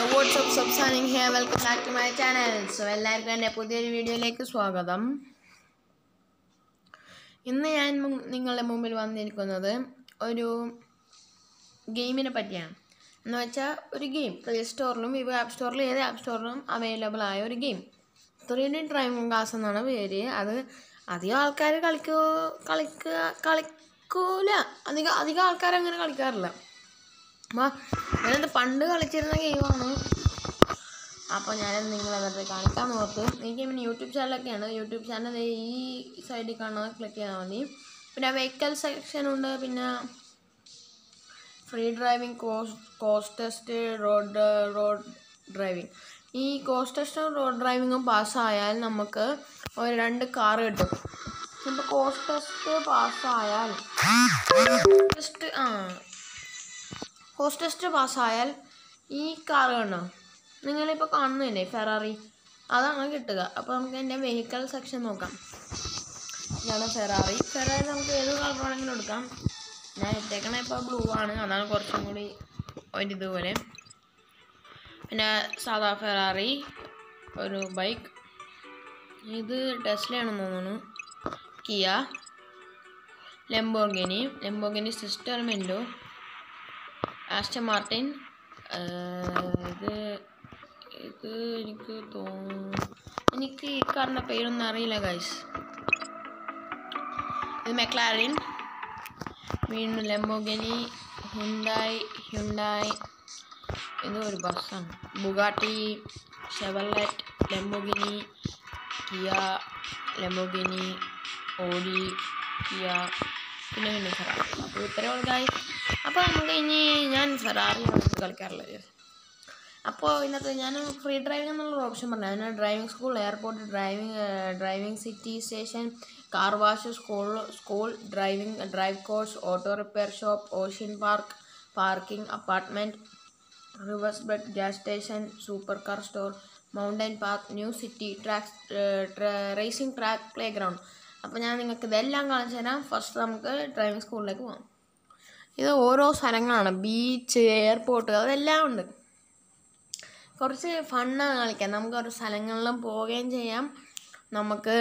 WhatsApp സബ്സാനിങ് here welcome back to my channel so എല്ലാവർക്കും എൻ്റെ പുതിയൊരു വീഡിയോയിലേക്ക് സ്വാഗതം ഇന്ന് ഞാൻ മു- നിങ്ങളുടെ മുമ്പിൽ വന്നിരിക്കുന്നത് ഒരു ഗെയിമിനെ പറ്റിയാണ് എന്ന് വെച്ചാൽ ഒരു ഗെയിം പ്ലേ സ്റ്റോറിലും വിവോ ആപ്പ് സ്റ്റോറിലും ഏത് ആപ്പ് സ്റ്റോറിലും അവൈലബിൾ ആയ ഒരു game three D driving class എന്നാണ് പേര് അത് അധികം ആൾക്കാർ കളിക്കോ കളിക്കുക കളിക്കൂല അധികം അധികം ആൾക്കാർ അങ്ങനെ കളിക്കാറില്ല അപ്പോൾ ഞാനത് പണ്ട് കളിച്ചിരുന്ന ഗെയിമാണ് അപ്പോൾ ഞാനത് നിങ്ങളെ വെറുതെ കാണിക്കാൻ ഓർത്ത് ഈ ഗെയിമിന് യൂട്യൂബ് ചാനലൊക്കെയാണ് യൂട്യൂബ് ചാനൽ ഈ സൈഡിൽ കാണുന്നത് ക്ലിക്ക് ചെയ്താൽ മതി പിന്നെ വെഹിക്കൽ സെക്ഷൻ ഉണ്ട് പിന്നെ ഫ്രീ ഡ്രൈവിംഗ് കോസ് കോസ്റ്റ് ടെസ്റ്റ് റോഡ് റോഡ് ഡ്രൈവിംഗ് ഈ കോസ്റ്റ് ടെസ്റ്റും റോഡ് ഡ്രൈവിങ്ങും പാസ്സായാൽ നമുക്ക് ഒരു രണ്ട് കാർ കിട്ടും ഇപ്പോൾ കോസ്റ്റ് ടെസ്റ്റ് പാസ്സായാൽ ടെസ്റ്റ് ആ കോസ്റ്റ് ടെസ്റ്റ് പാസ്സായാൽ ഈ കാർ കണ്ടോ നിങ്ങളിപ്പോൾ കാണുന്നില്ലേ ഫെറാറി അതാണ് കിട്ടുക അപ്പോൾ നമുക്ക് എൻ്റെ വെഹിക്കൽ സെക്ഷൻ നോക്കാം ഇതാണ് ഫെറാറി ഫെറാറി നമുക്ക് ഏത് കളർ വേണമെങ്കിലും എടുക്കാം ഞാൻ ഇട്ടേക്കണ ഇപ്പോൾ ബ്ലൂ ആണ് അതാണ് കുറച്ചും കൂടി ഒരിതുപോലെ പിന്നെ സാധാ ഫെറാറി ഒരു ബൈക്ക് ഇത് ടെസ്ലയാണെന്ന് തോന്നുന്നു കിയ ലെംബോർഗിനി ലെംബോർഗിനി സിസ്റ്റർ മെൻഡോ ആസ്റ്റർ മാർട്ടിൻ ഇത് ഇത് എനിക്ക് തോന്നുന്നു എനിക്ക് ഈ കാറിൻ്റെ പേരൊന്നും അറിയില്ല ഗൈസ് ഇത് മെക്ലാരിൻ വീണ്ടും ലെംബോഗിനി ഹുണ്ടായി ഹ്യുണ്ടായി ഇത് ഒരു ബസ്സാണ് Bugatti Chevrolet Lamborghini Kia Lamborghini Audi Kia പിന്നെ പിന്നെ ഫെറാറി അപ്പോൾ ഇത്രയും ഉള്ളതായി അപ്പോൾ നമുക്ക് ഇനി ഞാൻ ഫെറാറി കളിക്കാറുള്ളത് അപ്പോൾ ഇതിനകത്ത് ഞാൻ ഫ്രീ ഡ്രൈവിംഗ് എന്നുള്ള ഓപ്ഷൻ പറഞ്ഞു അതിന് driving school airport driving driving city station car wash school school driving drive course auto repair shop ocean park parking apartment rivers bed gas station super car store mountain park new city track racing track playground അപ്പോൾ ഞാൻ നിങ്ങൾക്ക് ഇതെല്ലാം കാണിച്ചു തരാം first നമുക്ക് driving സ്കൂളിലേക്ക് പോകാം ഇത് ഓരോ സ്ഥലങ്ങളാണ് ബീച്ച് എയർപോർട്ട് അതെല്ലാം ഉണ്ട് കുറച്ച് ഫണ്ണാണ് കളിക്കാൻ നമുക്ക് ഓരോ സ്ഥലങ്ങളിലും പോവുകയും ചെയ്യാം നമുക്ക്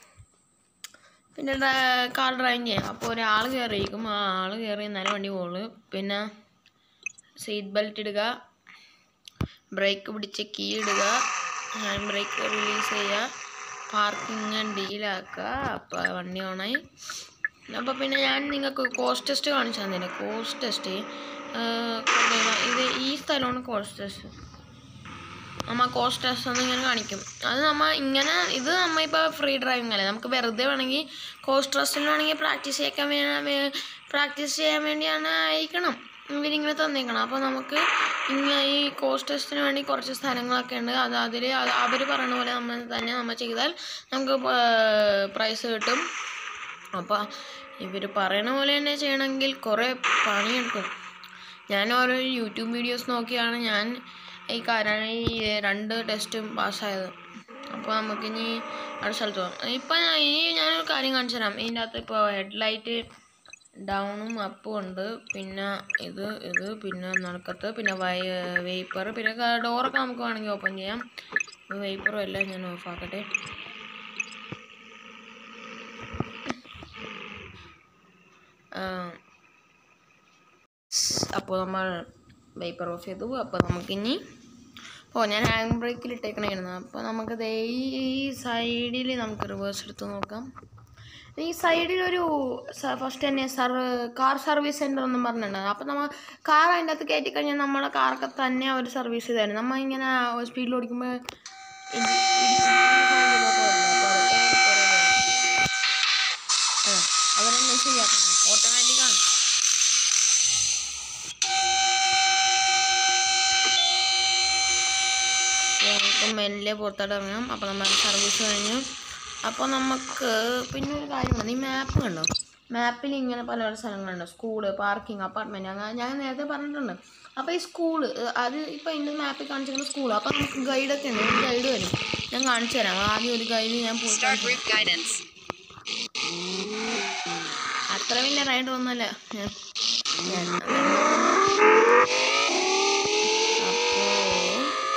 പിന്നെ കാർ ഡ്രൈവിങ് ചെയ്യാം അപ്പോൾ ഒരാൾ കയറിയിരിക്കും ആ ആൾ കയറി എന്നാലും വണ്ടി പോകുള്ളൂ പിന്നെ സീറ്റ് ബെൽറ്റ് ഇടുക ബ്രേക്ക് പിടിച്ച് കീ ഇടുക ഹാൻഡ് ബ്രേക്ക് റിലീസ് ചെയ്യുക പാർക്കിങ് ഡീലാക്കുക അപ്പോൾ വണ്ടി ഓണായി അപ്പോൾ പിന്നെ ഞാൻ നിങ്ങൾക്ക് കോസ്റ്റ് ടെസ്റ്റ് കാണിച്ചു തന്നില്ല കോസ്റ്റ് ടെസ്റ്റ് ഇത് ഈ സ്ഥലമാണ് കോസ്റ്റ് ടെസ്റ്റ് നമ്മ കോസ്റ്റ് ടെസ്റ്റ് ഒന്ന് ഇങ്ങനെ കാണിക്കും അത് നമ്മ ഇങ്ങനെ ഇത് നമ്മ ഇപ്പോൾ ഫ്രീ ഡ്രൈവിംഗ് അല്ലേ നമുക്ക് വെറുതെ വേണമെങ്കിൽ കോസ്റ്റ് ടെസ്റ്റിന് വേണമെങ്കിൽ പ്രാക്ടീസ് ചെയ്യാൻ വേ പ്രാക്ടീസ് ചെയ്യാൻ വേണ്ടിയാണ് അയക്കണം ഇവരിങ്ങനെ തന്നേക്കണം അപ്പോൾ നമുക്ക് ഇങ്ങനെ ഈ കോസ്റ്റ് ടെസ്റ്റിന് വേണ്ടി കുറച്ച് സ്ഥലങ്ങളൊക്കെ ഉണ്ട് അത് അതിൽ അവർ പറയുന്ന പോലെ നമ്മൾ തന്നെ നമ്മൾ ചെയ്താൽ നമുക്ക് പ്രൈസ് കിട്ടും അപ്പോൾ ഇവർ പറയണ പോലെ തന്നെ ചെയ്യണമെങ്കിൽ കുറേ പണിയെടുക്കും ഞാൻ ഓരോ യൂട്യൂബ് വീഡിയോസ് നോക്കിയാണ് ഞാൻ ഈ കാര്യം ഈ രണ്ട് ടെസ്റ്റും പാസ്സായത് അപ്പോൾ നമുക്കിനി അടുത്ത സ്ഥലത്ത് പോകാം ഇപ്പം ഞാൻ ഇനി ഞാനൊരു കാര്യം കാണിച്ചു തരാം ഇതിൻ്റെ അകത്ത് ഇപ്പോൾ ഹെഡ്ലൈറ്റ് ഡൗണും അപ്പും ഉണ്ട് പിന്നെ ഇത് ഇത് പിന്നെ നടക്കത്ത് പിന്നെ വൈ വേപ്പർ പിന്നെ ഡോറൊക്കെ നമുക്ക് വേണമെങ്കിൽ ഓപ്പൺ ചെയ്യാം വേപ്പറും എല്ലാം ഞാൻ ഓഫാക്കട്ടെ അപ്പോൾ നമ്മൾ വൈപ്പർ ഓഫ് ചെയ്തു അപ്പോൾ നമുക്കിനി ഓ ഞാൻ ഹാൻഡ് ബ്രേക്കിൽ ഇട്ടേക്കണായിരുന്നു അപ്പോൾ നമുക്ക് ദേ ഈ സൈഡിൽ നമുക്ക് റിവേഴ്സ് എടുത്ത് നോക്കാം ഈ സൈഡിൽ ഒരു ഫസ്റ്റ് തന്നെ സർ കാർ സർവീസ് സെൻ്റർ എന്നും പറഞ്ഞിട്ടുണ്ട് അപ്പോൾ നമ്മൾ കാർ അതിൻ്റെ അകത്ത് കയറ്റി കഴിഞ്ഞാൽ നമ്മുടെ കാറൊക്കെ തന്നെ അവർ സർവീസ് ചെയ്തായിരുന്നു നമ്മൾ ഇങ്ങനെ സ്പീഡിൽ ഓടിക്കുമ്പോൾ അവരെന്നെ ശരിയാക്കണം ഓട്ടോമാറ്റിക്കാണ് നമുക്ക് മെല്ലെ പുറത്തോട്ട് ഇറങ്ങാം അപ്പോൾ നമ്മൾ സർവീസ് കഴിഞ്ഞു അപ്പോൾ നമുക്ക് പിന്നെ ഒരു കാര്യമുണ്ട് ഈ മാപ്പ് കണ്ടോ മാപ്പിൽ ഇങ്ങനെ പല പല സ്ഥലങ്ങളുണ്ട് സ്കൂള് പാർക്കിംഗ് അപ്പാർട്ട്മെൻറ്റ് അങ്ങനെ ഞാൻ നേരത്തെ പറഞ്ഞിട്ടുണ്ട് അപ്പോൾ ഈ സ്കൂള് അത് ഇപ്പോൾ എൻ്റെ മാപ്പിൽ കാണിച്ചിരിക്കുന്ന സ്കൂൾ അപ്പോൾ നമുക്ക് ഗൈഡൊക്കെ ഉണ്ട് ഒരു ഗൈഡ് വരും ഞാൻ കാണിച്ചു തരാം ആദ്യം ഒരു ഗൈഡ് ഞാൻ പോയി കാണിച്ചു തരാം. guidance. അത്ര വലിയ റൈഡ് ഒന്നുമല്ല ഞാൻ ഞാൻ അപ്പോൾ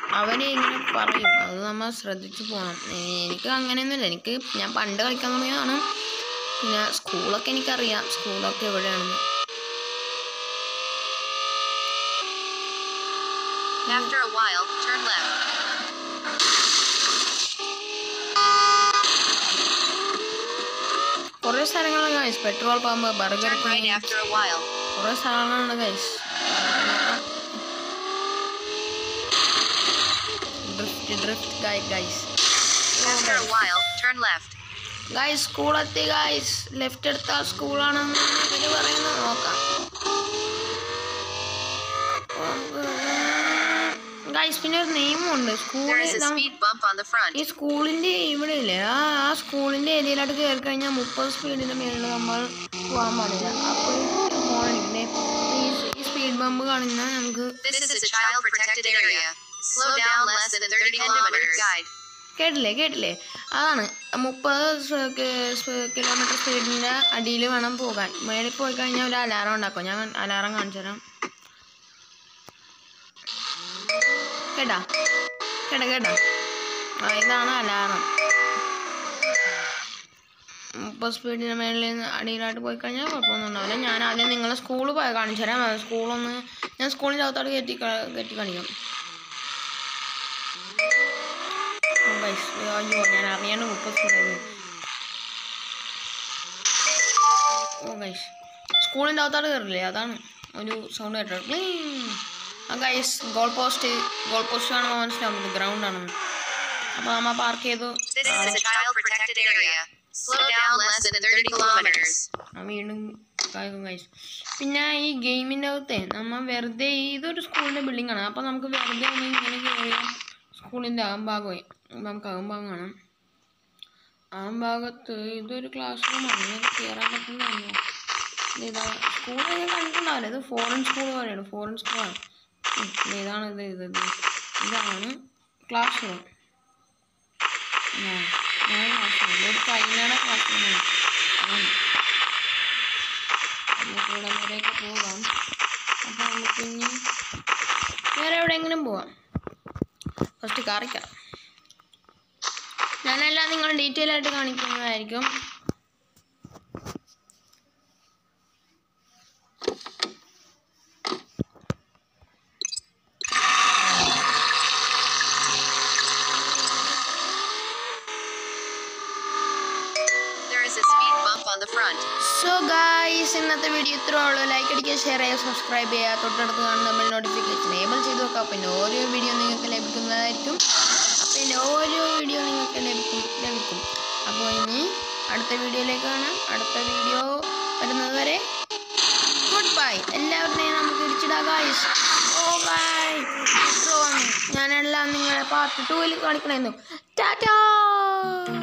അവനെ ഇങ്ങനെ പറയും അത് നമ്മൾ ശ്രദ്ധിച്ചു പോകണം എനിക്ക് അങ്ങനെയൊന്നുമില്ല എനിക്ക് ഞാൻ പണ്ട് കളിക്കാൻ തുടങ്ങിയതാണ് പിന്നെ സ്കൂളൊക്കെ എനിക്കറിയാം സ്കൂളൊക്കെ എവിടെയാണെന്ന് After a while, turn left. കുറേ സ്ഥലങ്ങളുണ്ട് guys petrol pump burger Turn right after a while. കുറേ സ്ഥലങ്ങളുണ്ട് guys drift drift guys After a while, turn left. Guys സ്കൂളെത്തി ഗൈസ് ലെഫ്റ്റ് എടുത്ത സ്കൂളാണെന്ന് ഇവര് പറയുന്നത് നോക്കാം ഗൈസ് പിന്നെ ഒരു നിയമമുണ്ട് There സ്കൂളിൽ is a speed bump on the front. ഈ സ്കൂളിന്റെ ഇവിടെ ഇല്ലേ ആ ആ സ്കൂളിന്റെ ഏരിയയിലോട്ട് കയറി കഴിഞ്ഞാൽ മുപ്പത് സ്പീഡിന്റെ മേളിൽ നമ്മൾ പോകാൻ പാടില്ല അപ്പോൾ ഫോണില്ലേ ഈ ഈ സ്പീഡ് ബമ്പ് കാണുന്ന നമുക്ക് This is a child protected area. Slow down less than 30 kilometers. Guide. കേട്ടില്ലേ കേട്ടില്ലേ അതാണ് മുപ്പത് കിലോമീറ്റർ സ്പീഡിന്റെ അടിയിൽ വേണം പോകാൻ മേളിൽ പോയി കഴിഞ്ഞാൽ ഒരു അലാറം ഉണ്ടാക്കും ഞാൻ അലാറം കാണിച്ചു തരാം കേട്ടാ കേട്ടാ കേട്ടാ ആ ഇതാണ് അലാറം മുപ്പത് സ്പീഡിന് മേളിൽ നിന്ന് അടിയിലായിട്ട് പോയി കഴിഞ്ഞാൽ കുഴപ്പമൊന്നും ഉണ്ടാവില്ല ഞാൻ ആദ്യം നിങ്ങളെ സ്കൂൾ പോയി കാണിച്ചു തരാം സ്കൂളൊന്ന് ഞാൻ സ്കൂളിൻ്റെ അകത്തോട്ട് കയറ്റി ക- കയറ്റി കാണിക്കാം ഓ guys, അയ്യോ ഞാൻ അറിയാണ്ട് മുപ്പത് സ്പീഡായി ഓ ഗൈസ് സ്കൂളിൻ്റെ അകത്തോട്ട് കയറില്ലേ അതാണ് ഒരു സൗണ്ട് കേട്ടോ ആ guys goal post goal post കാണുമ്പോൾ മനസ്സിലാവും ഇത് ഗ്രൗണ്ട് ആണെന്ന് അപ്പോൾ നമ്മൾ പാർക്ക് ചെയ്തു This is a child protected area. Slow down less than 30 kilometers. ആ വീണ്ടും കായികം ഗൈസ് പിന്നെ ഈ ഗെയിമിൻ്റെ അകത്തെ നമ്മൾ വെറുതെ ഇതൊരു സ്കൂളിൻ്റെ ബിൽഡിംഗ് ആണ് അപ്പോൾ നമുക്ക് വെറുതെ ഒന്ന് ഇങ്ങനെ കയറിയാൽ സ്കൂളിൻ്റെ അകംഭാഗമായി നമുക്ക് അകംഭാഗം കാണാം ആ ഭാഗത്ത് ഇതൊരു ക്ലാസ് റൂമാണ് ഇത് കയറാൻ പറ്റുന്നതല്ലോ ഇതാ സ്കൂൾ ഞാൻ കണ്ടിട്ടുണ്ടാവില്ല ഇത് ഫോറിൻ സ്കൂൾ പോലെയാണ് ഫോറിൻ സ്കൂളാണ് ഉം, ഇത് ഇതാണ് ഇത് ഇത് ഇത് ഇതാണ് ക്ലാസ് റൂം ഞാൻ ക്ലാസ് റൂം ഒരു കൈനാണ് ക്ലാസ് റൂമാണ് അതാണ് നമുക്ക് ഇവിടെ വരെയൊക്കെ പോകാം അപ്പോൾ നമുക്ക് ഇനി വേറെ എവിടെയെങ്കിലും പോവാം ഫസ്റ്റ് കാറിക്കാം ഞാനെല്ലാം നിങ്ങൾ ഡീറ്റെയിൽ ആയിട്ട് കാണിക്കുന്നതായിരിക്കും There is a speed bump on the front. So guys ഇന്നത്തെ വീഡിയോ ഇത്രേ ഉള്ളൂ ലൈക്ക് അടിക്കുക ഷെയർ ചെയ്യുക സബ്സ്ക്രൈബ് ചെയ്യുക തൊട്ടടുത്ത് കാണുന്ന നമ്മൾ നോട്ടിഫിക്കേഷൻ ഏബിൾ ചെയ്ത് വെക്കുക പിന്നെ ഓരോ വീഡിയോ നിങ്ങൾക്ക് ലഭിക്കുന്നതായിരിക്കും പിന്നെ ഓരോ വീഡിയോ നിങ്ങൾക്ക് ലഭിക്കും ലഭിക്കും അപ്പോൾ ഇനി അടുത്ത വീഡിയോയിലേക്ക് കാണാം അടുത്ത വീഡിയോ വരുന്നത് വരെ ഗുഡ് ബൈ എല്ലാവരുടെയും നമുക്ക് ഇടിച്ചിടാം ഗായ്സ് ഓ ബൈ ഞാനെല്ലാം നിങ്ങളെ പാർട്ട് ടൂവിൽ കാണിക്കണമായിരുന്നു ടാറ്റാ